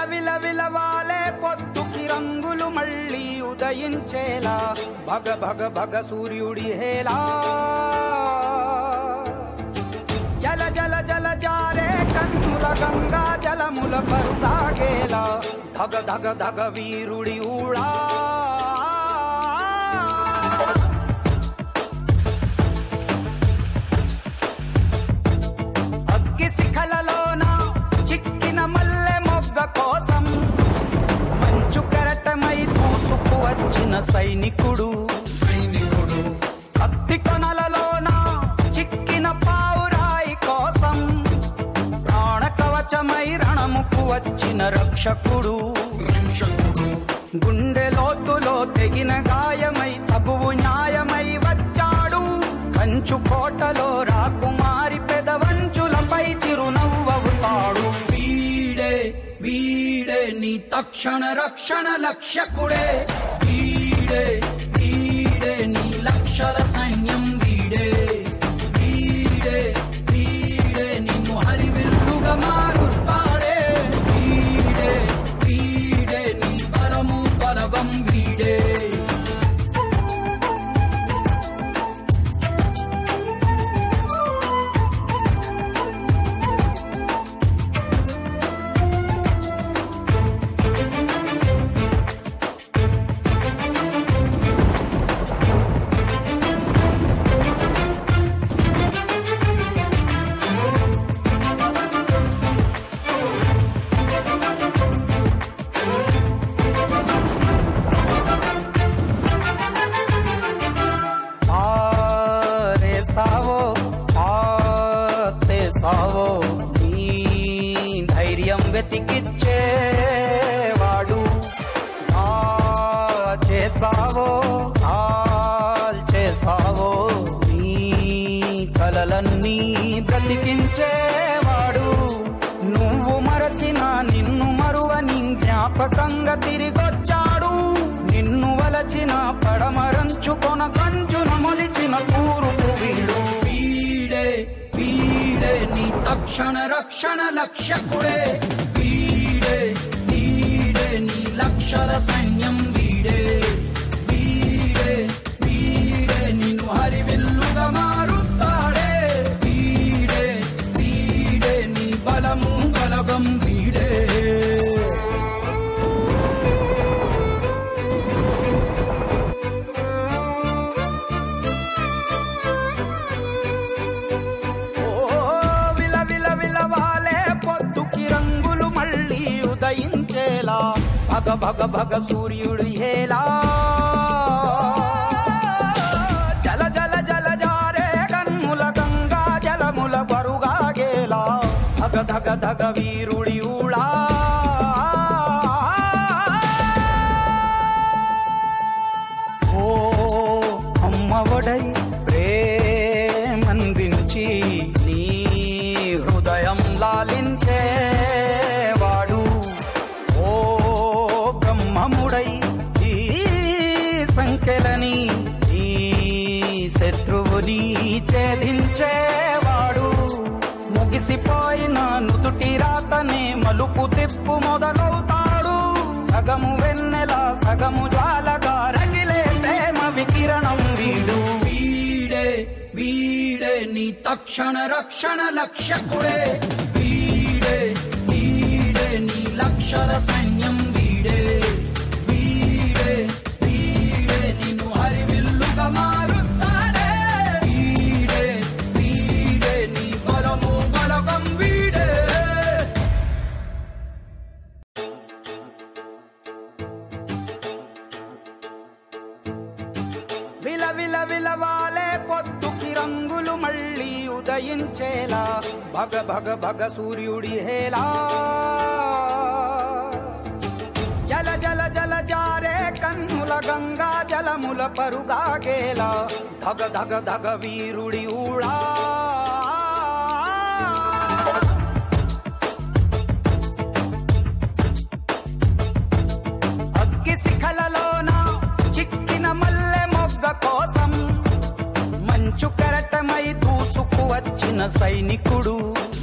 విల విలవాలే పొద్దుకి రంగులు మళ్ళీ ఉదయించేలా భగ భగ భగ సూర్యుడి హేలా జల జల జల జారే కన్నుల గంగా జలముల పరుగాగేలా ధగ ధగ ధగ వీరుడి ఊళా అగ్గి శిఖలలోన చిక్కిన మల్లె మొగ్గ కోసం మంచు కెరటమై దూసుకు వచ్చిన సైనికుడు సైనికుడు కత్తి కొనలలోన చిక్కిన పావురాయి కోసం ప్రాణ కవచమై రణముకు వచ్చిన రక్షకుడు రక్షకుడు గుండె లోతులో తెగిన గాయమై తగువు న్యాయమై వచ్చాడు కంచు కోటలో రాకుమారి పెదవంచులపై చిరునవ్వవుతాడు వీడే వీడే నీ తక్షణ రక్షణ లక్ష్యకుడే వీడే వీడే నీ లక్షల సైన్యం వీడే వీడే వీడే నిన్ను హరివిల్లుగా మారుస్తాడే వీడే వీడే నీ బలము బలగం వీడే ఆరే సావో ఆతే సావో నీ ధైర్యం వెతికిచ్చేవాడు ఆ చేసావో ఆల్ చేసావో నీ కలలన్నీ బ్రతికించేవాడు నువ్వు మరచిన నిన్ను మరువని జ్ఞాపకంగా తిరిగొచ్చాడు నిన్ను వలచిన పడమరంచుకొన కంచున మొలిచిన కూరుకు వీడు వీడే వీడే నీ తక్షణ రక్షణ లక్ష్యకుడే వీడే వీడే నీ లక్షల సైన్యం వీడే వీడే వీడే నిన్ను హరివిల్లుగా మారుస్తాడే వీడే వీడే నీ బలము బలగం వీడే ఓ విల విల విలవాలే పొద్దుకి రంగులు మళ్ళీ ఉదయించేలా భగ భగ భగ సూర్యుడు హేలా జల జల జల జారే కన్నుల గంగా జలముల బరుగాగేలా ధగ ధగ ధగ వీరుడి ఊళా ఓ అమ్మఒడై ప్రేమందించి నీ హృదయం లాలించేవాడు ఓ బ్రహ్మముడై ఈ సంఖ్యలని ఈ శత్రువుని ఛేదించేవాడు ముగిసిపోయిన నుదుటి రాతనే మలుపు తిప్పు మొదలవుతాడు సగము వెన్నెల సగము జ్వాలగా రగిలే ప్రేమ వికిరణం వీడు వీడే వీడే నీ తక్షణ రక్షణ లక్ష్యకుడే వీడే వీడే నీ లక్షల సైన్యం వీడే వీడే వీడే నిన్ను హరివిల్లుగా మారుస్తాడే వీడే వీడే నీ బలము బలగం వీడే విల విల విలవాలే పొద్దుకి రంగులు మళ్ళీ ఉదయించేలా భగ భగ భగ సూర్యుడి హేలా జల జల జల జారే కన్నుల గంగా జలముల పరుగాగేలా ధగ ధగ ధగ వీరుడి ఊళా అగ్గి శిఖలలోన చిక్కిన మల్లె మొగ్గ కోసం మంచు కెరటమై దూసుకు వచ్చిన సైనికుడు